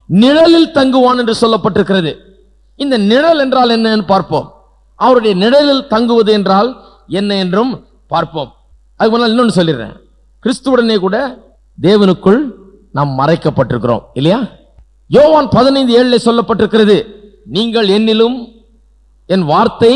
நிழலில் தங்குவான் என்று சொல்லப்பட்டிருக்கிறது இந்த நிழல் என்றால் என்ன என்று பார்ப்போம் அவருடைய நிழலில் தங்குவது என்றால் என்ன என்றும் பார்ப்போம் அதுக்கு முன்னால் இன்னொன்று சொல்லிடுறேன் கிறிஸ்துவுடனே கூட தேவனுக்குள் நாம் மறைக்கப்பட்டிருக்கிறோம் இல்லையா யோவான் பதினைந்து ஏழில் சொல்லப்பட்டிருக்கிறது நீங்கள் என்னிலும் என் வார்த்தை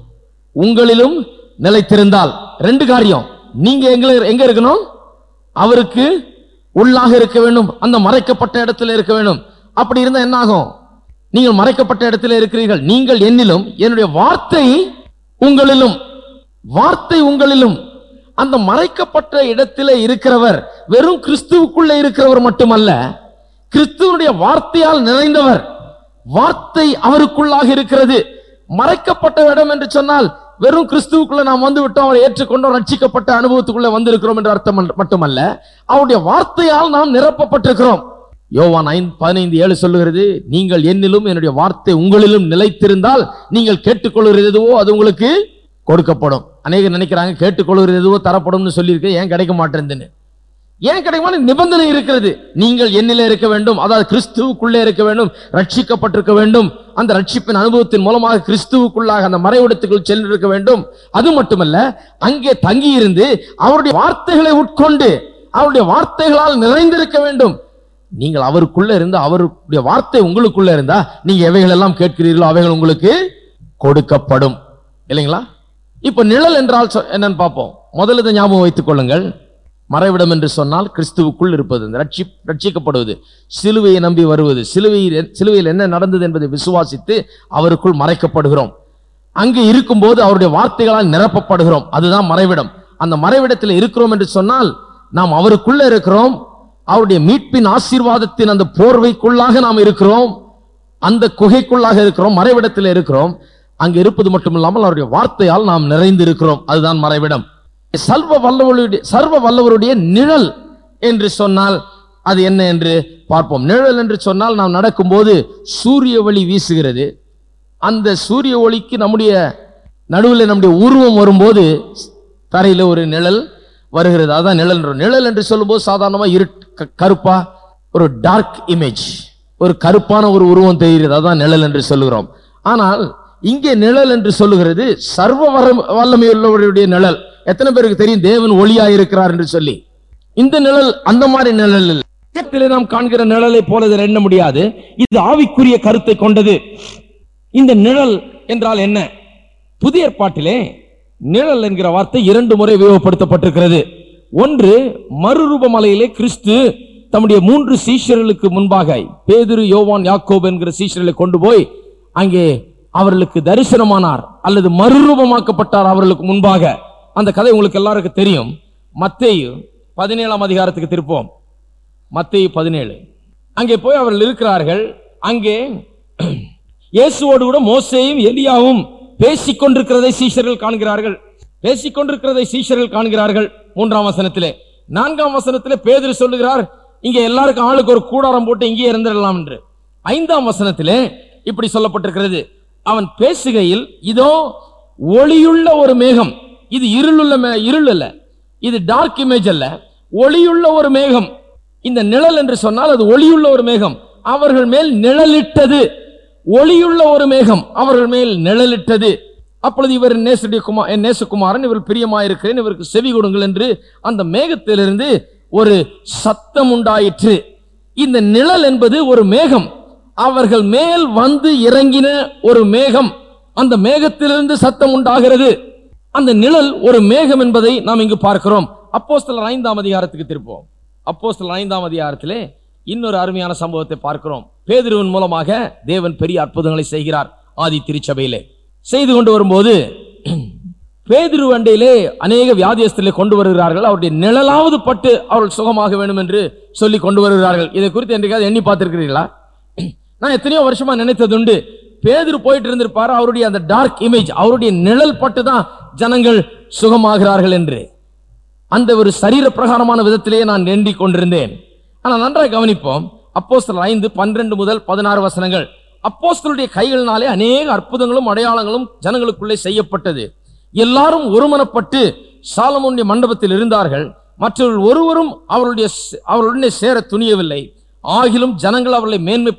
உங்களிலும் நிலைத்திருந்தால் ரெண்டு காரியம் நீங்க எங்க எங்க இருக்கணும் அவருக்கு உள்ளாக இருக்க வேண்டும் அந்த மறைக்கப்பட்ட இடத்துல இருக்க வேண்டும் அப்படி இருந்தா என்ன ஆகும் நீங்கள் மறைக்கப்பட்ட இடத்துல இருக்கிறீர்கள் நீங்கள் என்னிலும் என்னுடைய வார்த்தை உங்களிலும் வார்த்தை உங்களிலும் அந்த மறைக்கப்பட்ட இடத்திலே இருக்கிறவர் வெறும் கிறிஸ்துவுக்குள்ளே இருக்கிறவர் மட்டுமல்ல கிறிஸ்துவனுடைய வார்த்தையால் நிறைந்தவர் வார்த்தை அவருக்குள்ளாக இருக்கிறது மறைக்கப்பட்ட இடம் என்று சொன்னால் வெறும் கிறிஸ்துவுக்குள்ள நாம் வந்து விட்டோம் அவரை ஏற்றுக்கொண்டோம் ரட்சிக்கப்பட்ட அனுபவத்துக்குள்ள வந்திருக்கிறோம் என்ற அர்த்தம் அல்ல- மட்டுமல்ல அவருடைய வார்த்தையால் நாம் நிரப்பப்பட்டிருக்கிறோம் யோவான் ஐந்து பதினைந்து ஏழு சொல்லுகிறது நீங்கள் என்னிலும் என்னுடைய வார்த்தை உங்களிலும் நிலைத்திருந்தால் நீங்கள் கேட்டுக்கொள்கிறது எதுவோ அது உங்களுக்கு கொடுக்கப்படும் அநேகர் நினைக்கிறாங்க கேட்டுக்கொள்கிறது எதுவோ தரப்படும்னு சொல்லியிருக்கு ஏன் கிடைக்க மாட்டேங்குதுன்னு ஏன் கிடைக்குமா நிபந்தனை இருக்கிறது நீங்கள் என்னிலே இருக்க வேண்டும் அதாவது கிறிஸ்துவுக்குள்ளே இருக்க வேண்டும் ரட்சிக்கப்பட்டிருக்க வேண்டும் அந்த ரட்சிப்பின் அனுபவத்தின் மூலமாக கிறிஸ்துவுக்குள்ளாக அந்த மறைவிடத்துக்குள் சென்றிருக்க வேண்டும் அது மட்டுமல்ல அங்கே தங்கி இருந்து அவருடைய வார்த்தைகளை உட்கொண்டு அவருடைய வார்த்தைகளால் நிறைந்திருக்க வேண்டும் நீங்கள் அவருக்குள்ள இருந்து அவருடைய வார்த்தை உங்களுக்குள்ள இருந்தா நீங்க எவைகள் எல்லாம் கேட்கிறீர்களோ அவைகள் உங்களுக்கு கொடுக்கப்படும் இல்லைங்களா இப்ப நிழல் என்றால் சொ- என்னன்னு பார்ப்போம் முதல்ல இதை ஞாபகம் வைத்துக் கொள்ளுங்கள் மறைவிடம் என்று சொன்னால் கிறிஸ்துவுக்குள் இருப்பது இந்த ரட்சி ரட்சிக்கப்படுவது சிலுவையை நம்பி வருவது சிலுவையில் சிலுவையில் என்ன நடந்தது என்பதை விசுவாசித்து அவருக்குள் மறைக்கப்படுகிறோம் அங்கே இருக்கும்போது அவருடைய வார்த்தைகளால் நிரப்பப்படுகிறோம் அதுதான் மறைவிடம் அந்த மறைவிடத்தில் இருக்கிறோம் என்று சொன்னால் நாம் அவருக்குள்ள இருக்கிறோம் அவருடைய மீட்பின் ஆசீர்வாதத்தின் அந்த போர்வைக்குள்ளாக நாம் இருக்கிறோம் அந்த குகைக்குள்ளாக இருக்கிறோம் மறைவிடத்தில் இருக்கிறோம் அங்க இருப்பது மட்டுமில்லாமல் அவருடைய வார்த்தையால் நாம் நிறைந்து இருக்கிறோம் அதுதான் மறைவிடம் சர்வ வல்லவருடைய சர்வ வல்லவருடைய நிழல் என்று சொன்னால் அது என்ன என்று பார்ப்போம் நிழல் என்று சொன்னால் நாம் நடக்கும்போது சூரிய ஒளி வீசுகிறது அந்த சூரிய ஒளிக்கு நம்முடைய நடுவில் நம்முடைய உருவம் வரும்போது தரையில ஒரு நிழல் வருகிறது அதான் நிழல் என்று நிழல் என்று சொல்லும்போது சாதாரணமா இரு க- கருப்பா ஒரு டார்க் இமேஜ் ஒரு கருப்பான ஒரு உருவம் தெரிகிறது அதான் நிழல் என்று சொல்லுகிறோம் ஆனால் இங்கே நிழல் என்று சொல்லுகிறது சர்வ வரம் வல்லமையுள்ளவருடைய நிழல் எத்தனை பேருக்கு தெரியும் தேவன் ஒளியா இருக்கிறார் என்று சொல்லி இந்த நிழல் அந்த மாதிரி நிழல் இல்லை உலகத்திலே நாம் காண்கிற நிழலை போல இதில் எண்ண முடியாது இது ஆவிக்குரிய கருத்தை கொண்டது இந்த நிழல் என்றால் என்ன புதிய ஏற்பாட்டிலே நிழல் என்கிற வார்த்தை இரண்டு முறை உபயோகப்படுத்தப்பட்டிருக்கிறது ஒன்று மறுரூபமலையிலே கிறிஸ்து தம்முடைய மூன்று சீஷர்களுக்கு முன்பாக பேதுரு யோவான் யாக்கோப் என்கிற சீஷர்களை கொண்டு போய் அங்கே அவர்களுக்கு தரிசனமானார் அல்லது மறுரூபமாக்கப்பட்டார் அவர்களுக்கு முன்பாக அந்த கதை உங்களுக்கு எல்லாருக்கும் தெரியும் மத்தேயு பதினேழாம் அதிகாரத்துக்கு திருப்போம் மத்தேயு பதினேழு அங்கே போய் அவர்கள் இருக்கிறார்கள் அங்கே இயேசுவோடு கூட மோசேயும் எலியாவும் பேசிக் கொண்டிருக்கிறதை சீஷர்கள் காண்கிறார்கள் பேசிக் கொண்டிருக்கிறதை சீஷர்கள் காண்கிறார்கள் மூன்றாம் வசனத்திலே நான்காம் வசனத்திலே பேதுரு சொல்லுகிறார் இங்க எல்லாருக்கும் ஆளுக்கு ஒரு கூடாரம் போட்டு இங்கே இருந்திடலாம் என்று ஐந்தாம் வசனத்திலே இப்படி சொல்லப்பட்டிருக்கிறது அவன் பேசுகையில் இதோ ஒளியுள்ள ஒரு மேகம் இது இருளுள்ள மே- இருள் அல்ல இது டார்க் இமேஜ் அல்ல ஒளியுள்ள ஒரு மேகம் இந்த நிழல் என்று சொன்னால் அது ஒளியுள்ள ஒரு மேகம் அவர்கள் மேல் நிழலிட்டது ஒளியுள்ள ஒரு மேகம் அவர்கள் மேல் நிழலிட்டது அப்பொழுது இவர் நேசுடைய குமார் என் நேசகுமாரன் இவர் பிரியமாயிருக்கிறேன் இவருக்கு செவி கொடுங்கள் என்று அந்த மேகத்திலிருந்து ஒரு சத்தம் உண்டாயிற்று இந்த நிழல் என்பது ஒரு மேகம் அவர்கள் மேல் வந்து இறங்கின ஒரு மேகம் அந்த மேகத்திலிருந்து சத்தம் உண்டாகிறது அந்த நிழல் ஒரு மேகம் என்பதை நாம் இங்கு பார்க்கிறோம் அப்போஸ்தலர் ஐந்தாம் அதிகாரத்துக்கு திருப்போம் அப்போஸ்தலர் ஐந்தாம் அதிகாரத்திலே இன்னொரு அருமையான சம்பவத்தை பார்க்கிறோம் பேதுருவின் மூலமாக தேவன் பெரிய அற்புதங்களை செய்கிறார் ஆதி திருச்சபையிலே செய்து கொண்டு வரும்போது பேதுரு வண்டையிலே அநேக வியாதியஸ்தலை கொண்டு வருகிறார்கள் அவருடைய நிழலாவது பட்டு அவர்கள் சுகமாக வேண்டும் என்று சொல்லி கொண்டு வருகிறார்கள் இதை குறித்து என்றைக்காவது எண்ணி பார்த்திருக்கிறீர்களா நான் எத்தனையோ வருஷமா நினைத்ததுண்டு பேதுரு போயிட்டு இருந்திருப்பாரு அவருடைய அந்த டார்க் இமேஜ் அவருடைய நிழல் பட்டு தான் ஜனங்கள் சுகமாகிறார்கள் என்று அந்த ஒரு சரீர பிரகாரமான விதத்திலேயே நான் எண்ணிக் கொண்டிருந்தேன் ஆனால் நன்றாக கவனிப்போம் அப்போஸ்தலர் ஐந்து பன்னிரண்டு முதல் பதினாறு வசனங்கள் அப்போஸ்தலருடைய கைகளினாலே அநேக அற்புதங்களும் அடையாளங்களும் ஜனங்களுக்குள்ளே செய்யப்பட்டது எல்லாரும் ஒருமனப்பட்டு சாலமோனுடைய மண்டபத்தில் இருந்தார்கள் மற்றவர்கள் ஒருவரும் அவருடைய அவர்களுடனே சேர துணியவில்லை ஆகிலும் ஜனங்கள் அவர்களை மேன்மை